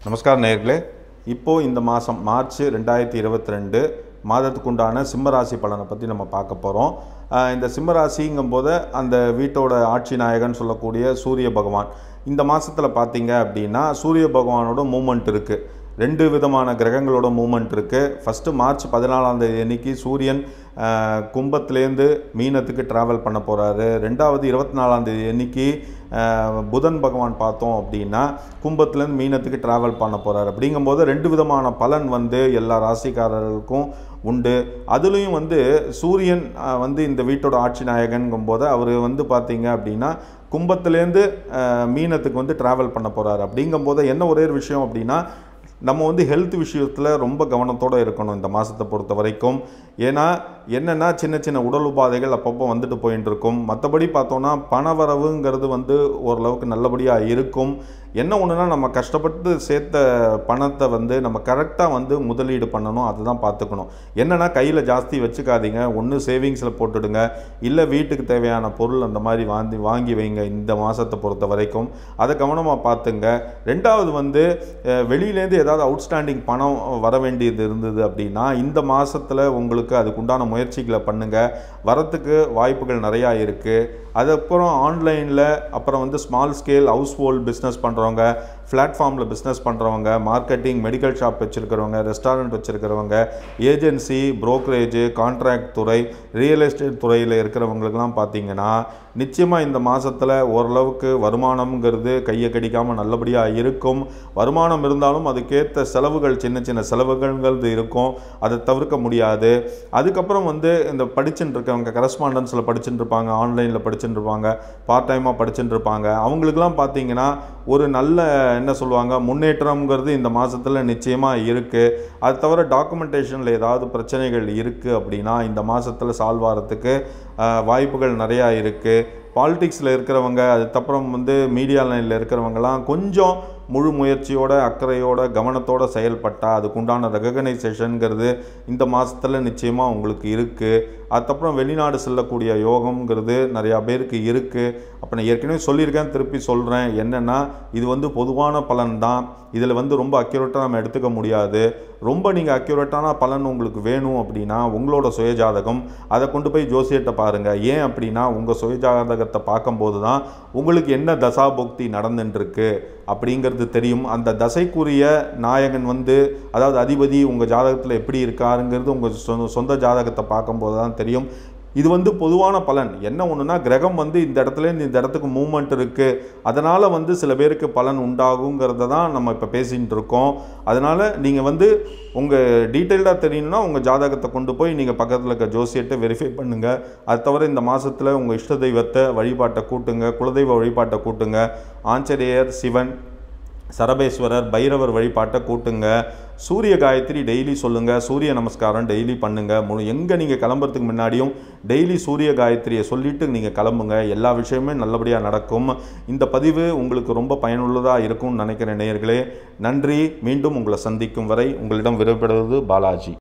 நமஸ்காரம் நேயர்களே இப்போது இந்த மாதம் மார்ச் ரெண்டாயிரத்தி இருபத்தி ரெண்டு மாதத்துக்குண்டான சிம்மராசி பலனை பற்றி நம்ம பார்க்க போகிறோம் இந்த சிம்மராசிங்கும் போது அந்த வீட்டோட ஆட்சி நாயகன் சொல்லக்கூடிய சூரிய பகவான் இந்த மாதத்தில் பார்த்தீங்க அப்படின்னா சூரிய பகவானோட மூமெண்ட் இருக்குது ரெண்டு விதமான கிரகங்களோட மூமெண்ட் இருக்குது ஃபஸ்ட்டு மார்ச் பதினாலாம் தேதி அன்னைக்கு சூரியன் ஆஹ், கும்பத்துலேருந்து மீனத்துக்கு ட்ராவல் பண்ண போகிறாரு ரெண்டாவது இருபத்தி நாலாம் தேதி அன்னைக்கு ஆஹ், புதன் பகவான் பார்த்தோம் அப்படின்னா கும்பத்துலேருந்து மீனத்துக்கு ட்ராவல் பண்ண போகிறாரு அப்படிங்கும்போது ரெண்டு விதமான பலன் வந்து எல்லா ராசிக்காரர்களுக்கும் உண்டு அதுலேயும் வந்து சூரியன் ஆஹ், வந்து இந்த வீட்டோட ஆட்சி நாயகன்கும் போது அவர் வந்து பார்த்தீங்க அப்படின்னா கும்பத்துலேருந்து ஆஹ், மீனத்துக்கு வந்து ட்ராவல் பண்ண போகிறாரு அப்படிங்கும்போது என்ன ஒரே ஒரு விஷயம் அப்படின்னா நம்ம வந்து ஹெல்த் விஷயத்தில் ரொம்ப கவனத்தோடு இருக்கணும் இந்த மாதத்தை பொறுத்த வரைக்கும் ஏன்னா என்னென்னா சின்ன சின்ன உடல் உபாதைகள் அப்பப்போ வந்துட்டு போயின்னு இருக்கும் மற்றபடி பார்த்தோன்னா பணவரவுங்கிறது வந்து ஓரளவுக்கு நல்லபடியாக இருக்கும் என்ன ஒன்றுனா நம்ம கஷ்டப்பட்டு சேர்த்த பணத்தை வந்து நம்ம கரெக்டாக வந்து முதலீடு பண்ணணும் அதுதான் பார்த்துக்கணும் என்னென்னா கையில் ஜாஸ்தி வச்சுக்காதீங்க ஒன்று சேவிங்ஸில் போட்டுடுங்க இல்லை வீட்டுக்கு தேவையான பொருள் அந்த மாதிரி வாங்கி வாங்கி வைங்க இந்த மாதத்தை பொறுத்த வரைக்கும் அதை கவனமாக பார்த்துங்க ரெண்டாவது வந்து அஹ், வெளியிலேருந்து ஏதாவது அவுட்ஸ்டாண்டிங் பணம் வர வேண்டியது இருந்தது அப்படின்னா இந்த மாதத்தில் உங்களுக்கு அதுக்குண்டான முயற்சிகளை பண்ணுங்கள் வரத்துக்கு வாய்ப்புகள் நிறையா இருக்குது அதுக்கப்புறம் ஆன்லைனில் அப்புறம் வந்து small scale household business பண்ணுறவங்க பிளாட்ஃபார்மில் பிஸ்னஸ் பண்ணுறவங்க மார்க்கெட்டிங் மெடிக்கல் ஷாப் வச்சுருக்கிறவங்க ரெஸ்டாரண்ட் வச்சுருக்கிறவங்க ஏஜென்சி brokerage கான்ட்ராக்ட் துறை ரியல் எஸ்டேட் துறையில் இருக்கிறவங்களுக்கெல்லாம் பார்த்தீங்கன்னா நிச்சயமாக இந்த மாதத்தில் ஓரளவுக்கு வருமானம்ங்கிறது கையை கடிக்காமல் நல்லபடியாக இருக்கும் வருமானம் இருந்தாலும் அதுக்கேற்ற செலவுகள் சின்ன சின்ன செலவுகள்ங்கிறது இருக்கும் அதை தவிர்க்க முடியாது அதுக்கப்புறம் வந்து இந்த படிச்சுட்டு இருக்கவங்க கரஸ்பாண்டன்ஸில் படிச்சுட்டு இருப்பாங்க ஆன்லைனில் படிச்சுட்டு இருப்பாங்க பார்ட் டைமாக படிச்சுட்டு இருப்பாங்க அவங்களுக்கெல்லாம் பார்த்தீங்கன்னா ஒரு நல்ல என்ன சொல்லுவாங்க முன்னேற்றம்ங்கிறது இந்த மாதத்தில் நிச்சயமாக இருக்குது அது தவிர டாக்குமெண்டேஷனில் ஏதாவது பிரச்சனைகள் இருக்குது அப்படின்னா இந்த மாதத்தில் சால்வ் ஆகிறதுக்கு ஆஹ், வாய்ப்புகள் நிறையா இருக்குது பாலிடிக்ஸில் இருக்கிறவங்க அதுக்கப்புறம் வந்து மீடியா லைனில் இருக்கிறவங்கலாம் கொஞ்சம் முழு முயற்சியோட அக்கறையோட கவனத்தோட செயல்பட்டால் அதுக்குண்டான ரெகனைசேஷனுங்கிறது இந்த மாதத்தில் நிச்சயமாக உங்களுக்கு இருக்குது அதுக்கப்புறம் வெளிநாடு செல்லக்கூடிய யோகம்ங்கிறது நிறையா பேருக்கு இருக்குது அப்போ நான் ஏற்கனவே சொல்லியிருக்கேன் திருப்பி சொல்கிறேன் என்னென்னா இது வந்து பொதுவான பலன் தான் இதில் வந்து ரொம்ப அக்யூரேட்டாக நம்ம எடுத்துக்க முடியாது ரொம்ப நீங்கள் அக்யூரேட்டான பலன் உங்களுக்கு வேணும் அப்படின்னா உங்களோட சுயஜாதகம் அதை கொண்டு போய் ஜோசியத்தை பாருங்கள் ஏன் அப்படின்னா உங்கள் சுயஜாதகத்தை பார்க்கும்போது தான் உங்களுக்கு என்ன தசாபுக்தி நடந்துட்டுருக்கு அப்படிங்கிறது தெரியும் அந்த தசைக்குரிய நாயகன் வந்து அதாவது அதிபதி உங்கள் ஜாதகத்தில் எப்படி இருக்காருங்கிறது உங்கள் சொந்த சொந்த ஜாதகத்தை பார்க்கும்போது தான் தெரியும் இது வந்து பொதுவான பலன் என்ன ஒன்றுனா கிரகம் வந்து இந்த இடத்துலேருந்து இந்த இடத்துக்கு மூமெண்ட் இருக்குது அதனால் வந்து சில பேருக்கு பலன் உண்டாகுங்கிறத தான் நம்ம இப்போ பேசிகிட்டு இருக்கோம் அதனால் நீங்கள் வந்து உங்கள் டீட்டெயில்டாக தெரியணும்னா உங்கள் ஜாதகத்தை கொண்டு போய் நீங்கள் பக்கத்தில் இருக்க ஜோசியத்தை வெரிஃபை பண்ணுங்கள் அது தவிர இந்த மாதத்தில் உங்கள் இஷ்ட தெய்வத்தை வழிபாட்டை கூட்டுங்க குலதெய்வ வழிபாட்டை கூட்டுங்க ஆஞ்சநேயர் சிவன் சரபேஸ்வரர் பைரவர் வழிபாட்டை கூட்டுங்க சூரிய காயத்ரி டெய்லி சொல்லுங்கள் சூரிய நமஸ்காரம் டெய்லி பண்ணுங்கள் முழு எங்கே நீங்கள் கிளம்புறதுக்கு முன்னாடியும் டெய்லி சூரிய காயத்ரியை சொல்லிவிட்டு நீங்கள் கிளம்புங்க எல்லா விஷயமே நல்லபடியாக நடக்கும் இந்த பதிவு உங்களுக்கு ரொம்ப பயனுள்ளதாக இருக்கும்னு நினைக்கிற நேயர்களே நன்றி மீண்டும் உங்களை சந்திக்கும் வரை உங்களிடம் விடைபெறுவது பாலாஜி